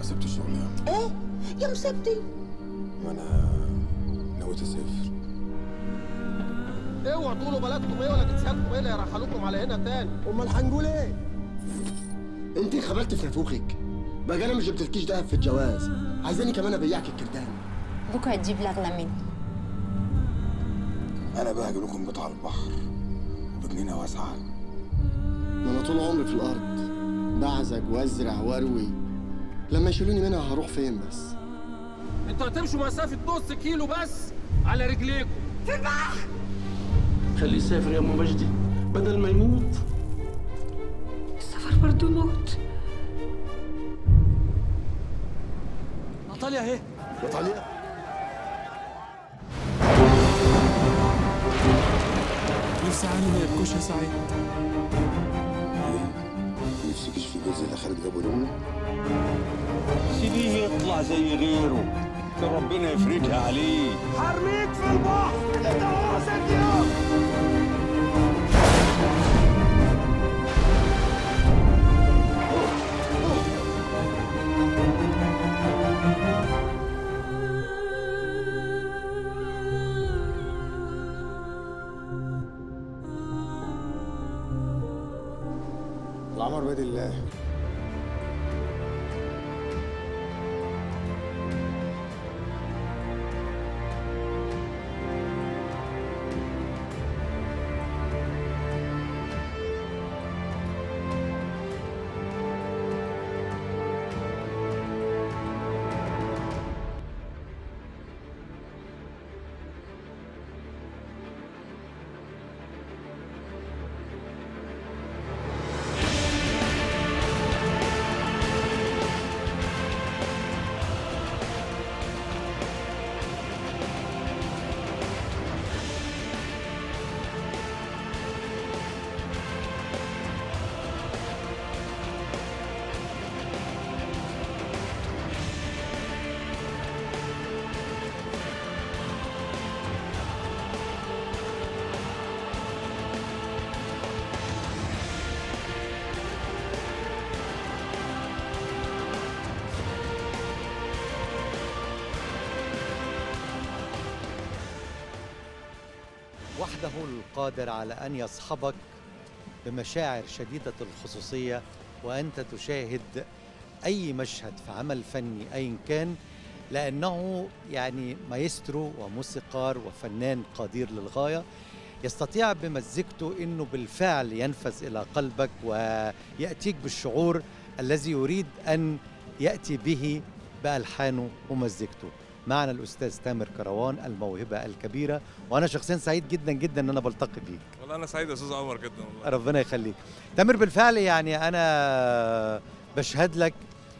سبت الشغل يا عم ايه يا مسبتي وانا نويت اسافر اوعوا تقولوا بلدكم ايه ولا جنسياتكم ايه اللي يرحلوكم على هنا تاني امال هنقول ايه انت خبلت في نافوخك بقى انا مش جبتلكيش دهب في الجواز عايزاني كمان ابيعك الكردان بكره هتجيب لي اغلى مني انا بقى هجيب لكم بيت على البحر وبجنينه واسعه ما انا طول عمري في الارض بعزق وازرع واروي لما يشيلوني منها هروح فين بس انتوا هتمشوا مسافه نص كيلو بس على رجليكم خليه يسافر يا ام مجدي بدل ما يموت السفر برضه موت نطاليا اهي ايطاليا لسه عالي ما يبكوش يا سعيد نفسكش في جوز اللي خالد جابه لنا سيبيه يطلع زي غيره كان ربنا يفرجها عليه حرميك في البحر انت هو ست يوم العمر بيد الله وحده القادر على ان يصحبك بمشاعر شديده الخصوصيه وانت تشاهد اي مشهد في عمل فني ايا كان لانه يعني مايسترو وموسيقار وفنان قدير للغايه يستطيع بمزيكته انه بالفعل ينفذ الى قلبك وياتيك بالشعور الذي يريد ان ياتي به بالحانه ومزيكته معنا الاستاذ تامر كروان الموهبه الكبيره وانا شخصيا سعيد جدا جدا ان انا بلتقي بيك والله انا سعيد يا استاذ عمر جدا والله ربنا يخليك تامر بالفعل يعني انا بشهد لك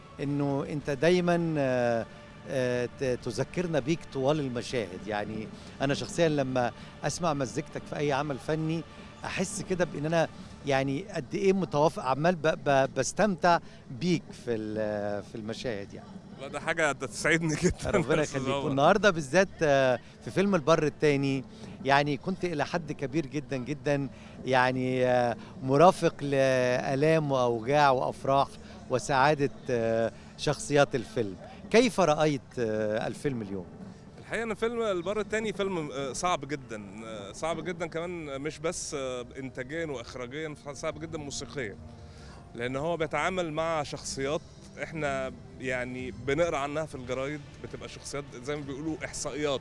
انه انت دايما آه، آه، ت- تذكرنا بيك طوال المشاهد يعني انا شخصيا لما اسمع مزيكتك في اي عمل فني احس كده بان انا يعني قد ايه متوافق عمال ب- ب- بستمتع بيك في ال- في المشاهد يعني لا ده حاجه ده تسعدني جدا ربنا يا أستاذ يخليك عمر. والنهارده بالذات آه، في فيلم البر الثاني يعني كنت الى حد كبير جدا جدا يعني آه، مرافق لالام واوجاع وافراح وسعاده آه، شخصيات الفيلم كيف رايت آه، الفيلم اليوم الحقيقه ان فيلم البر الثاني فيلم آه، صعب جدا آه، صعب جدا كمان مش بس آه، انتاجيا واخراجيا صعب جدا موسيقيا لان هو بيتعامل مع شخصيات احنا يعني بنقرا عنها في الجرايد بتبقى شخصيات زي ما بيقولوا احصائيات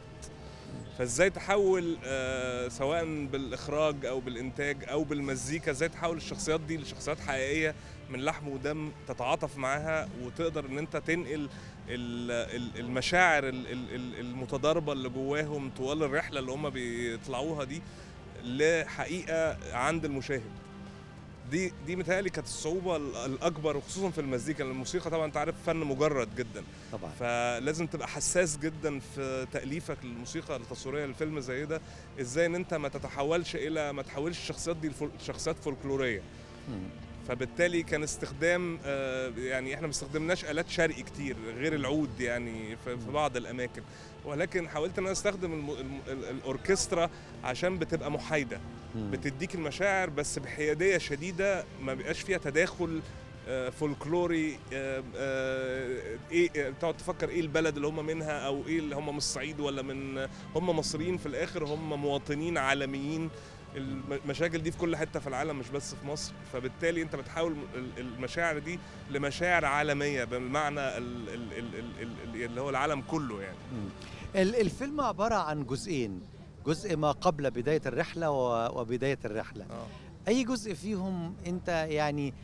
فازاي تحول آه، سواء بالاخراج او بالانتاج او بالمزيكا ازاي تحول الشخصيات دي لشخصيات حقيقيه من لحم ودم تتعاطف معاها وتقدر ان انت تنقل ال- ال- المشاعر ال- ال- ال- المتضاربه اللي جواهم طوال الرحله اللي هم بيطلعوها دي لحقيقه عند المشاهد دي دي متهيألي كانت الصعوبه ال- الاكبر وخصوصا في المزيكا لان الموسيقى طبعا انت عارف فن مجرد جدا طبعا فلازم تبقى حساس جدا في تاليفك للموسيقى التصويريه للفيلم زي ده ازاي ان انت ما تتحولش الى ما تحولش الشخصيات دي لفول- شخصيات فولكلوريه مم. فبالتالي كان استخدام آه، يعني احنا ما استخدمناش الات شرقي كتير غير العود يعني في في بعض الاماكن ولكن حاولت ان انا استخدم الم- الم- ال- الاوركسترا عشان بتبقى محايده مم. بتديك المشاعر بس بحياديه شديده ما بيبقاش فيها تداخل آه، فولكلوري آه، آه، ايه آه، تقعد تفكر ايه البلد اللي هم منها او ايه اللي هم من الصعيد ولا من هم مصريين في الاخر هم مواطنين عالميين المشاكل دي في كل حته في العالم مش بس في مصر فبالتالي انت بتحاول ال- المشاعر دي لمشاعر عالميه بالمعنى ال- ال- ال- ال- ال- اللي هو العالم كله يعني ال- الفيلم عبارة عن جزئين جزء ما قبل بداية الرحلة و- وبداية الرحلة اه أي جزء فيهم أنت يعني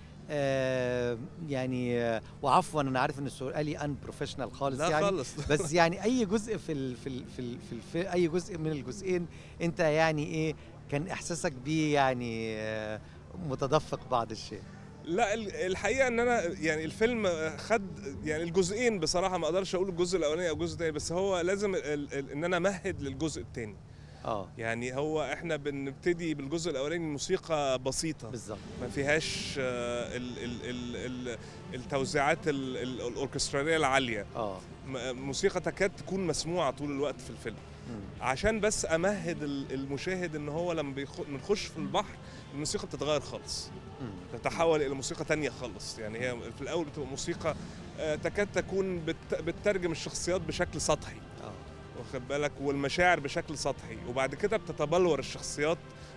آه يعني آه وعفوا أنا عارف إن سؤالي أن بروفيشنال خالص لا يعني خالص بس يعني أي جزء في ال في ال في, ال في, ال في أي جزء من الجزئين أنت يعني إيه كان إحساسك بيه يعني آه متدفق بعض الشيء لا ال- الحقيقه ان انا يعني الفيلم خد يعني الجزئين بصراحه ما اقدرش اقول الجزء الاولاني او الجزء الثاني بس هو لازم ال- ال- ان انا امهد للجزء الثاني اه يعني هو احنا بنبتدي بالجزء الاولاني موسيقى بسيطه بالظبط ما فيهاش آه، ال ال ال ال التوزيعات ال- ال- الاوركستراليه العاليه اه م- موسيقى تكاد تكون مسموعه طول الوقت في الفيلم مم. عشان بس امهد ال- المشاهد ان هو لما بيخ- بنخش في البحر الموسيقى بتتغير خالص مم. تتحول الى موسيقى تانية خالص يعني هي في الاول بتبقى موسيقى آه، تكاد تكون بت- بتترجم الشخصيات بشكل سطحي اه واخد بالك والمشاعر بشكل سطحي وبعد كده بتتبلور الشخصيات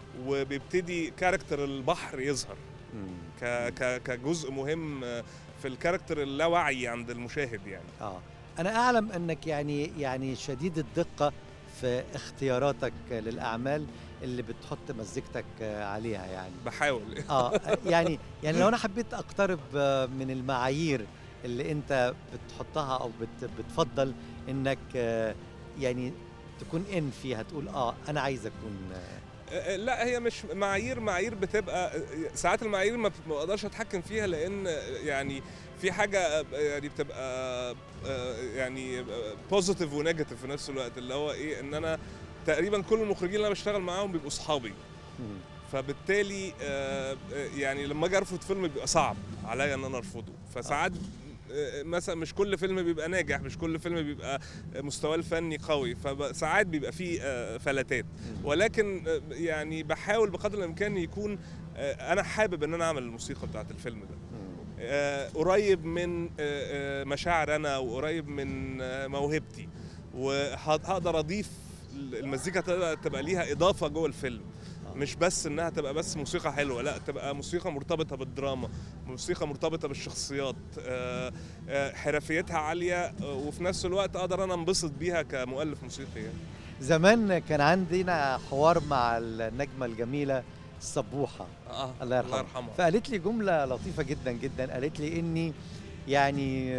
وبيبتدي كاركتر البحر يظهر مم. ك ك كجزء مهم آه، في الكاركتر اللاواعي عند المشاهد يعني اه انا اعلم انك يعني يعني شديد الدقه في اختياراتك للاعمال اللي بتحط مزيكتك عليها يعني بحاول اه يعني يعني لو انا حبيت اقترب من المعايير اللي انت بتحطها او بت بتفضل انك آه، يعني تكون ان فيها تقول اه انا عايز اكون آه، آه، لا هي مش معايير معايير بتبقى آه، ساعات المعايير ما ما بقدرش اتحكم فيها لان آه، يعني في حاجه آه، يعني بتبقى آه، يعني بوزيتيف ونيجاتيف في نفس الوقت اللي هو ايه ان انا تقريبا كل المخرجين اللي انا بشتغل معاهم بيبقوا اصحابي مم. فبالتالي آه، آه، يعني لما اجي ارفض فيلم بيبقى صعب عليا ان انا ارفضه فساعات آه، مثلا مش كل فيلم بيبقى ناجح مش كل فيلم بيبقى مستواه الفني قوي فساعات بيبقى فيه آه، فلتات ولكن آه، يعني بحاول بقدر الامكان يكون آه، انا حابب ان انا اعمل الموسيقى بتاعت الفيلم ده مم. آه، قريب من آه، آه، مشاعر انا وقريب من آه، موهبتي وهقدر اضيف المزيكا تبقى, تبقى ليها اضافه جوه الفيلم آه. مش بس انها تبقى بس موسيقى حلوه لا تبقى موسيقى مرتبطه بالدراما موسيقى مرتبطه بالشخصيات آه، آه، حرفيتها عاليه آه، وفي نفس الوقت اقدر انا انبسط بيها كمؤلف موسيقي يعني. زمان كان عندنا حوار مع النجمه الجميله الصبوحه آه الله يرحمها. الله يرحمها فقالت لي جملة لطيفة جدا جدا قالت لي إني يعني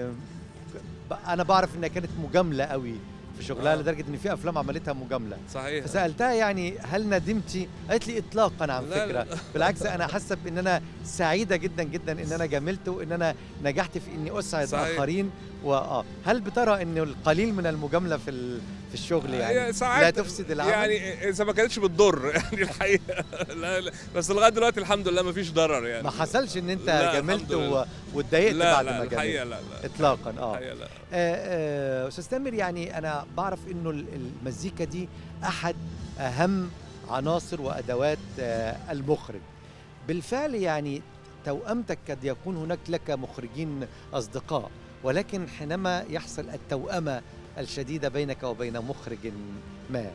ب- أنا بعرف إنها كانت مجاملة قوي في شغلها آه. لدرجة إن في أفلام عملتها مجاملة صحيح فسألتها يعني هل ندمتي؟ قالت لي إطلاقا عن لا، فكرة لا. بالعكس أنا حاسة بإن أنا سعيدة جدا جدا إن أنا جاملت وإن أنا نجحت في إني أسعد صحيح. آخرين وآه هل بترى إن القليل من المجاملة في ال- في الشغل يعني هي ساعات لا تفسد العمل؟ يعني اذا ما كانتش بتضر يعني الحقيقه لا لا بس لغايه دلوقتي الحمد لله ما فيش ضرر يعني ما حصلش إن أنت لا، جاملت الحمد لله. و- واتضايقت لا بعد لا ما جاملت الحقيقه لا لا إطلاقا آه الحقيقه لا آه، آه، استاذ تامر يعني انا بعرف انه ال- المزيكا دي احد اهم عناصر وادوات آه، المخرج بالفعل يعني توأمتك قد يكون هناك لك مخرجين اصدقاء ولكن حينما يحصل التوأمة الشديدة بينك وبين مخرج ما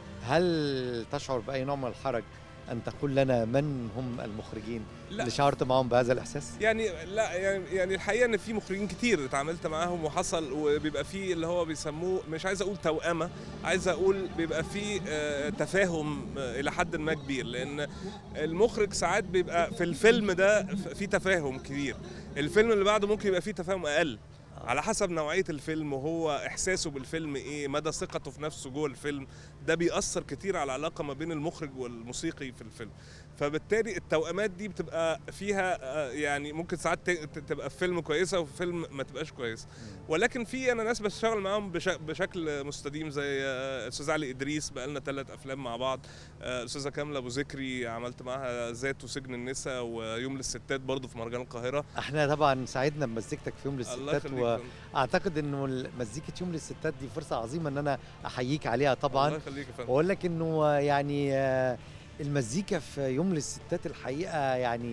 هل تشعر بأي نوع من الحرج أن تقول لنا من هم المخرجين لا اللي شعرت معهم بهذا الإحساس؟ يعني لا يعني يعني الحقيقه ان في مخرجين كتير اتعاملت معاهم وحصل وبيبقى في اللي هو بيسموه مش عايز اقول توأمه عايز اقول بيبقى في آه، تفاهم آه، الى حد ما كبير لان المخرج ساعات بيبقى في الفيلم ده في تفاهم كبير الفيلم اللي بعده ممكن يبقى فيه تفاهم اقل على حسب نوعيه الفيلم وهو احساسه بالفيلم ايه مدى ثقته في نفسه جوه الفيلم ده بيأثر كتير على العلاقه ما بين المخرج والموسيقي في الفيلم فبالتالي التوأمات دي بتبقى فيها آه، يعني ممكن ساعات ت- ت- تبقى في فيلم كويسه وفي فيلم ما تبقاش كويسه ولكن في انا ناس بشتغل معاهم بش- بشكل مستديم زي آه، الاستاذ علي ادريس بقالنا ثلاث افلام مع بعض آه، الاستاذه كامله ابو ذكري عملت معاها ذات وسجن النساء ويوم للستات برضه في مهرجان القاهره احنا طبعا سعدنا بمزيكتك في يوم الله للستات يخليك و... فندم. اعتقد انه مزيكه يوم للستات دي فرصه عظيمه ان انا احييك عليها طبعا الله يخليك يا فندم واقول لك انه يعني آه، المزيكا في يوم للستات الحقيقه يعني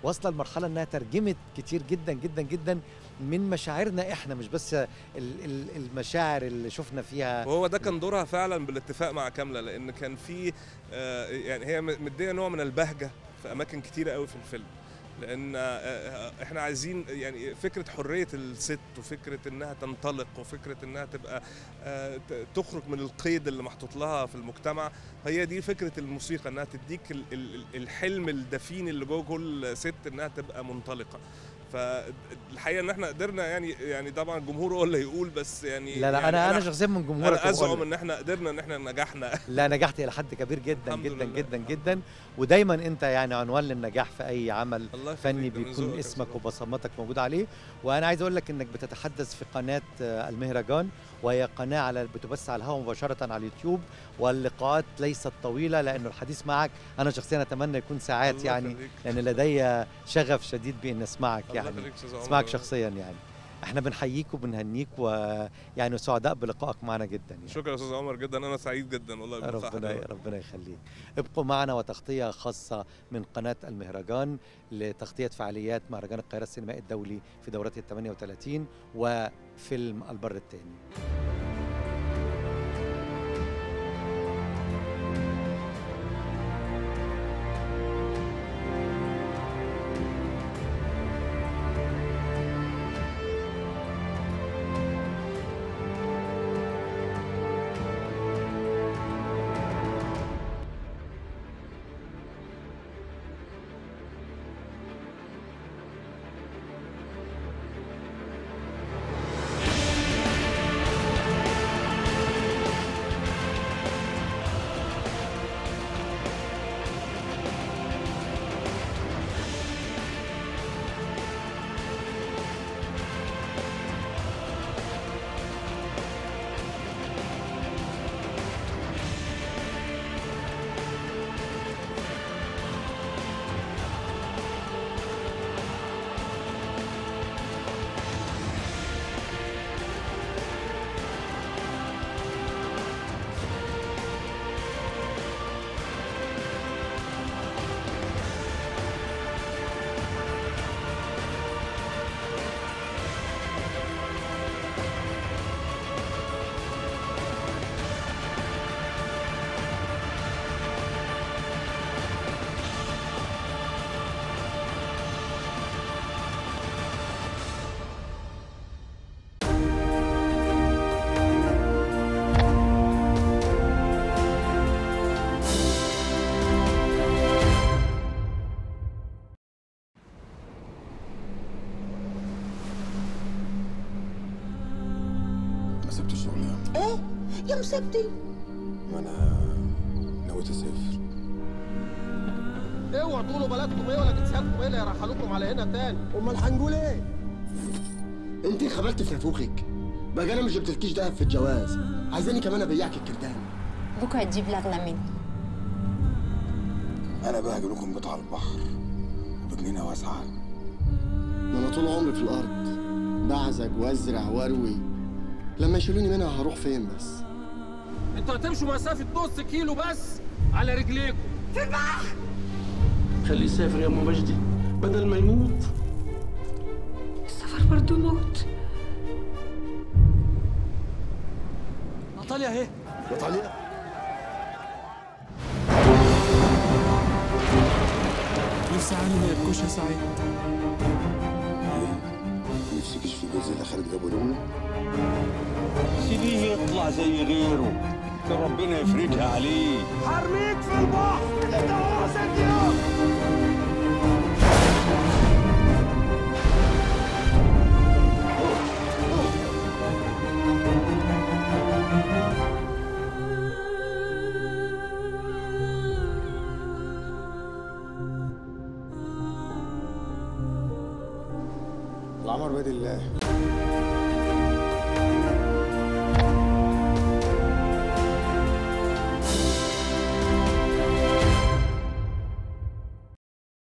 واصله لمرحله انها ترجمت كتير جدا جدا جدا من مشاعرنا احنا مش بس ال- ال- المشاعر اللي شفنا فيها وهو ده كان دورها فعلا بالاتفاق مع كامله لان كان في آه، يعني هي مديه نوع من البهجه في اماكن كتيره قوي في الفيلم لان آه، آه، احنا عايزين يعني فكره حريه الست وفكره انها تنطلق وفكره انها تبقى آه، ت- تخرج من القيد اللي محطوط لها في المجتمع هي دي فكره الموسيقى انها تديك ال- ال- الحلم الدفين اللي جوه كل ست انها تبقى منطلقه فالحقيقه ان احنا قدرنا يعني يعني طبعا الجمهور هو اللي يقول بس يعني لا لا يعني انا انا شخصيا من جمهورك انا وبقول ازعم لك. ان احنا قدرنا ان احنا نجحنا لا نجحت الى حد كبير جدا الحمد جدا لله. جدا جدا ودايما انت يعني عنوان للنجاح في اي عمل الله فني يخليك، ده من بيكون ذوقك يا اسمك أستاذ. وبصمتك موجود عليه وانا عايز اقول لك انك بتتحدث في قناه آه، المهرجان وهي قناه على بتبث على الهواء مباشره على اليوتيوب واللقاءات ليست طويله لانه الحديث معك انا شخصيا اتمنى يكون ساعات الله يعني يخليك. لان لدي شغف شديد بان اسمعك الله يعني يخليك يا أستاذ عمر. اسمعك شخصيا يعني احنا بنحييك وبنهنيك ويعني سعداء بلقائك معنا جدا يعني. شكرا يا استاذ عمر جدا انا سعيد جدا والله بلقاء ربنا حضرتك. ربنا يخليك ابقوا معنا وتغطية خاصة من قناة المهرجان لتغطية فعاليات مهرجان القاهرة السينمائي الدولي في دورته ال 38 وفيلم البر الثاني ما سبت الشغل يا ايه يا مسبتي ما انا نويت اسافر اوعوا تقولوا بلدكم ايه ولا جنسياتكم ايه اللي يرحلوكم على هنا تاني امال هنقول ايه انت خبلت في نافوخك بقى انا مش جبتلكيش دهب في الجواز عايزاني كمان ابيعك الكردان بكره تجيب لي اغلى منه انا بقى هجيب لكم بيت على البحر وبجنينه واسعه ما انا طول عمري في الارض بعزق وازرع واروي لما يشيلوني منها هروح فين بس انتوا هتمشوا مسافه نص كيلو بس على رجليكم خليه يسافر يا ام مجدي بدل ما يموت السفر برضو موت ناتاليا اهي ناتاليا لسه عالي ما يبكوش يا سعيد نفسكش في جوز اللي خالد جابه لامه سيبيه يطلع زي غيره يمكن ربنا يفرجها عليه حرميك في البحر انت هو ست يوم العمر بيد الله